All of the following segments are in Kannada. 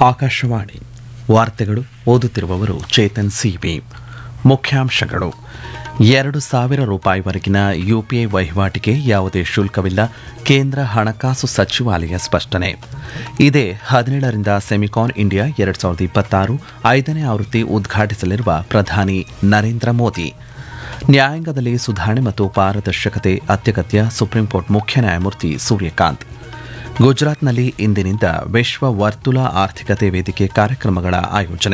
ಆಕಾಶವಾಣಿ ವಾರ್ತೆಗಳು ಓದುತ್ತಿರುವವರು ಚೇತನ್ ಸಿಬಿ ಮುಖ್ಯಾಂಶಗಳು ಎರಡು ಸಾವಿರ ರೂಪಾಯಿವರೆಗಿನ ಯುಪಿಐ ವಹಿವಾಟಿಗೆ ಯಾವುದೇ ಶುಲ್ಕವಿಲ್ಲ ಕೇಂದ್ರ ಹಣಕಾಸು ಸಚಿವಾಲಯ ಸ್ಪಷ್ಟನೆ ಇದೇ ಹದಿನೇಳರಿಂದ ಸೆಮಿಕಾನ್ ಇಂಡಿಯಾ ಎರಡು ಸಾವಿರದ ಇಪ್ಪತ್ತಾರು ಐದನೇ ಆವೃತ್ತಿ ಉದ್ಘಾಟಿಸಲಿರುವ ಪ್ರಧಾನಿ ನರೇಂದ್ರ ಮೋದಿ ನ್ಯಾಯಾಂಗದಲ್ಲಿ ಸುಧಾರಣೆ ಮತ್ತು ಪಾರದರ್ಶಕತೆ ಅತ್ಯಗತ್ಯ ಸುಪ್ರೀಂಕೋರ್ಟ್ ಮುಖ್ಯ ನ್ಯಾಯಮೂರ್ತಿ ಸೂರ್ಯಕಾಂತ್ ಗುಜರಾತ್ನಲ್ಲಿ ಇಂದಿನಿಂದ ವಿಶ್ವ ವರ್ತುಲ ಆರ್ಥಿಕತೆ ವೇದಿಕೆ ಕಾರ್ಯಕ್ರಮಗಳ ಆಯೋಜನೆ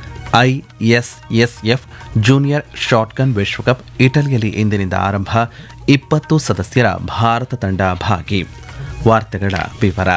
ಐಎಸ್ಎಸ್ಎಫ್ ಜೂನಿಯರ್ ಶಾಟ್ಗನ್ ವಿಶ್ವಕಪ್ ಇಟಲಿಯಲ್ಲಿ ಇಂದಿನಿಂದ ಆರಂಭ ಇಪ್ಪತ್ತು ಸದಸ್ಯರ ಭಾರತ ತಂಡ ಭಾಗಿ ವಾರ್ತೆಗಳ ವಿವರ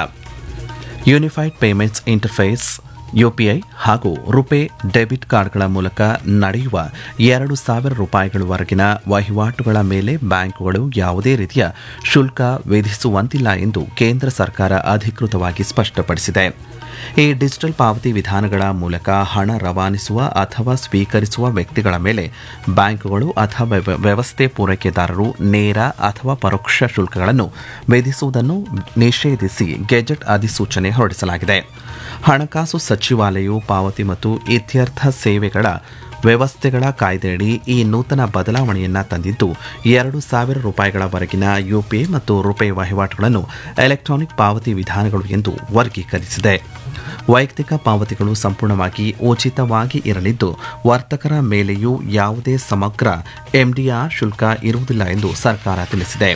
ಯೂನಿಫೈಡ್ ಪೇಮೆಂಟ್ಸ್ ಇಂಟರ್ಫೇಸ್ ಯುಪಿಐ ಹಾಗೂ ರುಪೇ ಡೆಬಿಟ್ ಕಾರ್ಡ್ಗಳ ಮೂಲಕ ನಡೆಯುವ ಎರಡು ಸಾವಿರ ರೂಪಾಯಿಗಳವರೆಗಿನ ವಹಿವಾಟುಗಳ ಮೇಲೆ ಬ್ಯಾಂಕುಗಳು ಯಾವುದೇ ರೀತಿಯ ಶುಲ್ಕ ವಿಧಿಸುವಂತಿಲ್ಲ ಎಂದು ಕೇಂದ್ರ ಸರ್ಕಾರ ಅಧಿಕೃತವಾಗಿ ಸ್ಪಷ್ಟಪಡಿಸಿದೆ ಈ ಡಿಜಿಟಲ್ ಪಾವತಿ ವಿಧಾನಗಳ ಮೂಲಕ ಹಣ ರವಾನಿಸುವ ಅಥವಾ ಸ್ವೀಕರಿಸುವ ವ್ಯಕ್ತಿಗಳ ಮೇಲೆ ಬ್ಯಾಂಕುಗಳು ಅಥವಾ ವ್ಯವ- ವ್ಯವಸ್ಥೆ ಪೂರೈಕೆದಾರರು ನೇರ ಅಥವಾ ಪರೋಕ್ಷ ಶುಲ್ಕಗಳನ್ನು ವಿಧಿಸುವುದನ್ನು ನಿಷೇಧಿಸಿ ಗೆಜೆಟ್ ಅಧಿಸೂಚನೆ ಹೊರಡಿಸಲಾಗಿದೆ ಹಣಕಾಸು ಸಚಿವಾಲಯವು ಪಾವತಿ ಮತ್ತು ಇತ್ಯರ್ಥ ಸೇವೆಗಳ ವ್ಯವಸ್ಥೆಗಳ ಕಾಯ್ದೆಯಡಿ ಈ ನೂತನ ಬದಲಾವಣೆಯನ್ನ ತಂದಿದ್ದು ಎರಡು ಸಾವಿರ ರೂಪಾಯಿಗಳವರೆಗಿನ ಯುಪಿಐ ಮತ್ತು ರುಪೇ ವಹಿವಾಟುಗಳನ್ನು ಎಲೆಕ್ಟ್ರಾನಿಕ್ ಪಾವತಿ ವಿಧಾನಗಳು ಎಂದು ವರ್ಗೀಕರಿಸಿದೆ ವೈಯಕ್ತಿಕ ಪಾವತಿಗಳು ಸಂಪೂರ್ಣವಾಗಿ ಉಚಿತವಾಗಿ ಇರಲಿದ್ದು ವರ್ತಕರ ಮೇಲೆಯೂ ಯಾವುದೇ ಸಮಗ್ರ ಎಂಡಿಆರ್ ಶುಲ್ಕ ಇರುವುದಿಲ್ಲ ಎಂದು ಸರ್ಕಾರ ತಿಳಿಸಿದೆ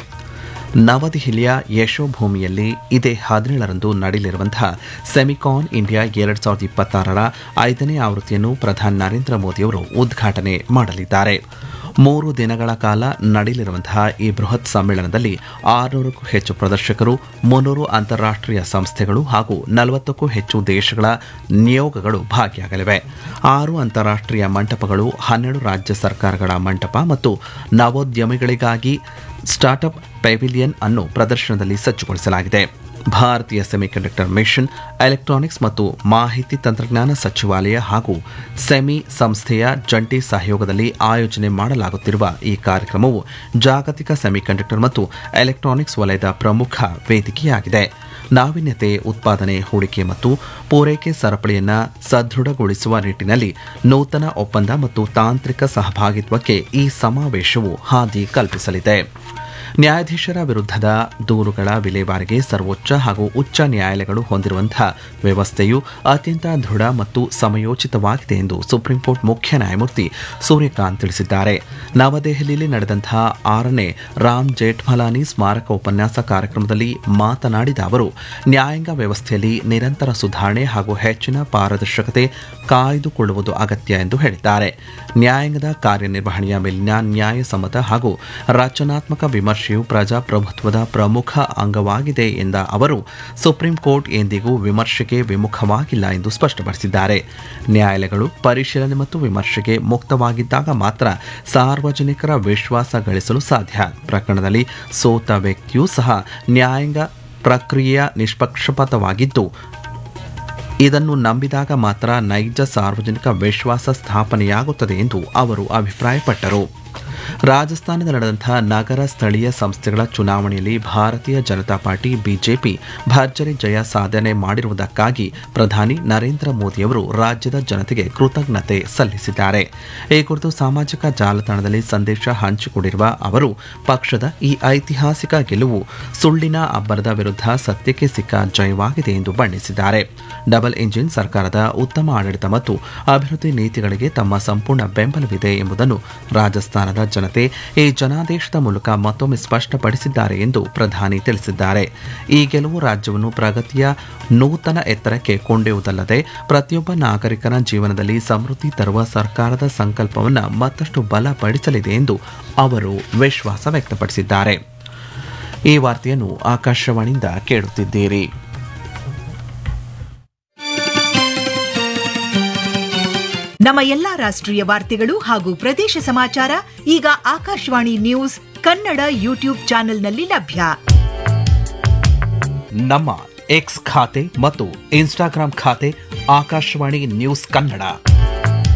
ನವದೆಹಲಿಯ ಯಶೋಭೂಮಿಯಲ್ಲಿ ಇದೇ ಹದಿನೇಳರಂದು ನಡೆಯಲಿರುವಂತಹ ಸೆಮಿಕಾನ್ ಇಂಡಿಯಾ ಎರಡು ಸಾವಿರದ ಇಪ್ಪತ್ತಾರರ ಐದನೇ ಆವೃತ್ತಿಯನ್ನು ಪ್ರಧಾನಿ ನರೇಂದ್ರ ಮೋದಿಯವರು ಉದ್ಘಾಟನೆ ಮಾಡಲಿದ್ದಾರೆ ಮೂರು ದಿನಗಳ ಕಾಲ ನಡೆಯಲಿರುವಂತಹ ಈ ಬೃಹತ್ ಸಮ್ಮೇಳನದಲ್ಲಿ ಆರುನೂರಕ್ಕೂ ಹೆಚ್ಚು ಪ್ರದರ್ಶಕರು ಮುನ್ನೂರು ಅಂತಾರಾಷ್ಟ್ರೀಯ ಸಂಸ್ಥೆಗಳು ಹಾಗೂ ನಲವತ್ತಕ್ಕೂ ಹೆಚ್ಚು ದೇಶಗಳ ನಿಯೋಗಗಳು ಭಾಗಿಯಾಗಲಿವೆ ಆರು ಅಂತಾರಾಷ್ಟ್ರೀಯ ಮಂಟಪಗಳು ಹನ್ನೆರಡು ರಾಜ್ಯ ಸರ್ಕಾರಗಳ ಮಂಟಪ ಮತ್ತು ನವೋದ್ಯಮಿಗಳಿಗಾಗಿ ಸ್ಟಾರ್ಟ್ಅಪ್ ಪೆವಿಲಿಯನ್ ಅನ್ನು ಪ್ರದರ್ಶನದಲ್ಲಿ ಸಜ್ಜುಗೊಳಿಸಲಾಗಿದೆ ಭಾರತೀಯ ಸೆಮಿಕಂಡಕ್ಟರ್ ಮಿಷನ್ ಎಲೆಕ್ಟ್ರಾನಿಕ್ಸ್ ಮತ್ತು ಮಾಹಿತಿ ತಂತ್ರಜ್ಞಾನ ಸಚಿವಾಲಯ ಹಾಗೂ ಸೆಮಿ ಸಂಸ್ಥೆಯ ಜಂಟಿ ಸಹಯೋಗದಲ್ಲಿ ಆಯೋಜನೆ ಮಾಡಲಾಗುತ್ತಿರುವ ಈ ಕಾರ್ಯಕ್ರಮವು ಜಾಗತಿಕ ಸೆಮಿಕಂಡಕ್ಟರ್ ಮತ್ತು ಎಲೆಕ್ಟ್ರಾನಿಕ್ಸ್ ವಲಯದ ಪ್ರಮುಖ ವೇದಿಕೆಯಾಗಿದೆ ನಾವೀನ್ಯತೆ ಉತ್ಪಾದನೆ ಹೂಡಿಕೆ ಮತ್ತು ಪೂರೈಕೆ ಸರಪಳಿಯನ್ನು ಸದೃಢಗೊಳಿಸುವ ನಿಟ್ಟಿನಲ್ಲಿ ನೂತನ ಒಪ್ಪಂದ ಮತ್ತು ತಾಂತ್ರಿಕ ಸಹಭಾಗಿತ್ವಕ್ಕೆ ಈ ಸಮಾವೇಶವು ಹಾದಿ ಕಲ್ಪಿಸಲಿದೆ ನ್ಯಾಯಾಧೀಶರ ವಿರುದ್ಧದ ದೂರುಗಳ ವಿಲೇವಾರಿಗೆ ಸರ್ವೋಚ್ಚ ಹಾಗೂ ಉಚ್ಚ ನ್ಯಾಯಾಲಯಗಳು ಹೊಂದಿರುವಂತಹ ವ್ಯವಸ್ಥೆಯು ಅತ್ಯಂತ ದೃಢ ಮತ್ತು ಸಮಯೋಚಿತವಾಗಿದೆ ಎಂದು ಸುಪ್ರೀಂಕೋರ್ಟ್ ಮುಖ್ಯ ನ್ಯಾಯಮೂರ್ತಿ ಸೂರ್ಯಕಾಂತ್ ತಿಳಿಸಿದ್ದಾರೆ ನವದೆಹಲಿಯಲ್ಲಿ ನಡೆದಂತಹ ಆರನೇ ರಾಮ್ ಜೇಠ್ಮಲಾನಿ ಸ್ಮಾರಕ ಉಪನ್ಯಾಸ ಕಾರ್ಯಕ್ರಮದಲ್ಲಿ ಮಾತನಾಡಿದ ಅವರು ನ್ಯಾಯಾಂಗ ವ್ಯವಸ್ಥೆಯಲ್ಲಿ ನಿರಂತರ ಸುಧಾರಣೆ ಹಾಗೂ ಹೆಚ್ಚಿನ ಪಾರದರ್ಶಕತೆ ಕಾಯ್ದುಕೊಳ್ಳುವುದು ಅಗತ್ಯ ಎಂದು ಹೇಳಿದ್ದಾರೆ ನ್ಯಾಯಾಂಗದ ಕಾರ್ಯನಿರ್ವಹಣೆಯ ಮೇಲಿನ ನ್ಯಾಯಸಮ್ಮತ ಹಾಗೂ ರಚನಾತ್ಮಕ ವಿಮರ್ಶೆಯು ಪ್ರಜಾಪ್ರಭುತ್ವದ ಪ್ರಮುಖ ಅಂಗವಾಗಿದೆ ಎಂದ ಅವರು ಸುಪ್ರೀಂ ಕೋರ್ಟ್ ಎಂದಿಗೂ ವಿಮರ್ಶೆಗೆ ವಿಮುಖವಾಗಿಲ್ಲ ಎಂದು ಸ್ಪಷ್ಟಪಡಿಸಿದ್ದಾರೆ ನ್ಯಾಯಾಲಯಗಳು ಪರಿಶೀಲನೆ ಮತ್ತು ವಿಮರ್ಶೆಗೆ ಮುಕ್ತವಾಗಿದ್ದಾಗ ಮಾತ್ರ ಸಾರ್ವಜನಿಕರ ವಿಶ್ವಾಸ ಗಳಿಸಲು ಸಾಧ್ಯ ಪ್ರಕರಣದಲ್ಲಿ ಸೋತ ವ್ಯಕ್ತಿಯೂ ಸಹ ನ್ಯಾಯಾಂಗ ಪ್ರಕ್ರಿಯೆಯ ನಿಷ್ಪಕ್ಷಪಾತವಾಗಿದ್ದು ಇದನ್ನು ನಂಬಿದಾಗ ಮಾತ್ರ ನೈಜ ಸಾರ್ವಜನಿಕ ವಿಶ್ವಾಸ ಸ್ಥಾಪನೆಯಾಗುತ್ತದೆ ಎಂದು ಅವರು ಅಭಿಪ್ರಾಯಪಟ್ಟರು ರಾಜಸ್ಥಾನದಲ್ಲಿ ನಡೆದಂತಹ ನಗರ ಸ್ಥಳೀಯ ಸಂಸ್ಥೆಗಳ ಚುನಾವಣೆಯಲ್ಲಿ ಭಾರತೀಯ ಜನತಾ ಪಾರ್ಟಿ ಬಿಜೆಪಿ ಭರ್ಜರಿ ಜಯ ಸಾಧನೆ ಮಾಡಿರುವುದಕ್ಕಾಗಿ ಪ್ರಧಾನಿ ನರೇಂದ್ರ ಮೋದಿಯವರು ರಾಜ್ಯದ ಜನತೆಗೆ ಕೃತಜ್ಞತೆ ಸಲ್ಲಿಸಿದ್ದಾರೆ ಈ ಕುರಿತು ಸಾಮಾಜಿಕ ಜಾಲತಾಣದಲ್ಲಿ ಸಂದೇಶ ಹಂಚಿಕೊಂಡಿರುವ ಅವರು ಪಕ್ಷದ ಈ ಐತಿಹಾಸಿಕ ಗೆಲುವು ಸುಳ್ಳಿನ ಅಬ್ಬರದ ವಿರುದ್ಧ ಸತ್ಯಕ್ಕೆ ಸಿಕ್ಕ ಜಯವಾಗಿದೆ ಎಂದು ಬಣ್ಣಿಸಿದ್ದಾರೆ ಡಬಲ್ ಇಂಜಿನ್ ಸರ್ಕಾರದ ಉತ್ತಮ ಆಡಳಿತ ಮತ್ತು ಅಭಿವೃದ್ಧಿ ನೀತಿಗಳಿಗೆ ತಮ್ಮ ಸಂಪೂರ್ಣ ಬೆಂಬಲವಿದೆ ಎಂಬುದನ್ನು ರಾಜಸ್ಥಾನದ ಜನತೆ ಈ ಜನಾದೇಶದ ಮೂಲಕ ಮತ್ತೊಮ್ಮೆ ಸ್ಪಷ್ಟಪಡಿಸಿದ್ದಾರೆ ಎಂದು ಪ್ರಧಾನಿ ತಿಳಿಸಿದ್ದಾರೆ ಈ ಗೆಲುವು ರಾಜ್ಯವನ್ನು ಪ್ರಗತಿಯ ನೂತನ ಎತ್ತರಕ್ಕೆ ಕೊಂಡೊಯ್ಯುವುದಲ್ಲದೆ ಪ್ರತಿಯೊಬ್ಬ ನಾಗರಿಕನ ಜೀವನದಲ್ಲಿ ಸಮೃದ್ಧಿ ತರುವ ಸರ್ಕಾರದ ಸಂಕಲ್ಪವನ್ನು ಮತ್ತಷ್ಟು ಬಲಪಡಿಸಲಿದೆ ಎಂದು ಅವರು ವಿಶ್ವಾಸ ವ್ಯಕ್ತಪಡಿಸಿದ್ದಾರೆ ಈ ವಾರ್ತೆಯನ್ನು ಆಕಾಶವಾಣಿಯಿಂದ ಕೇಳುತ್ತಿದ್ದೀರಿ ನಮ್ಮ ಎಲ್ಲಾ ರಾಷ್ಟ್ರೀಯ ವಾರ್ತೆಗಳು ಹಾಗೂ ಪ್ರದೇಶ ಸಮಾಚಾರ ಈಗ ಆಕಾಶವಾಣಿ ನ್ಯೂಸ್ ಕನ್ನಡ ಯೂಟ್ಯೂಬ್ ಚಾನೆಲ್ನಲ್ಲಿ ಲಭ್ಯ ನಮ್ಮ ಎಕ್ಸ್ ಖಾತೆ ಮತ್ತು ಇನ್ಸ್ಟಾಗ್ರಾಂ ಖಾತೆ ಆಕಾಶವಾಣಿ ನ್ಯೂಸ್ ಕನ್ನಡ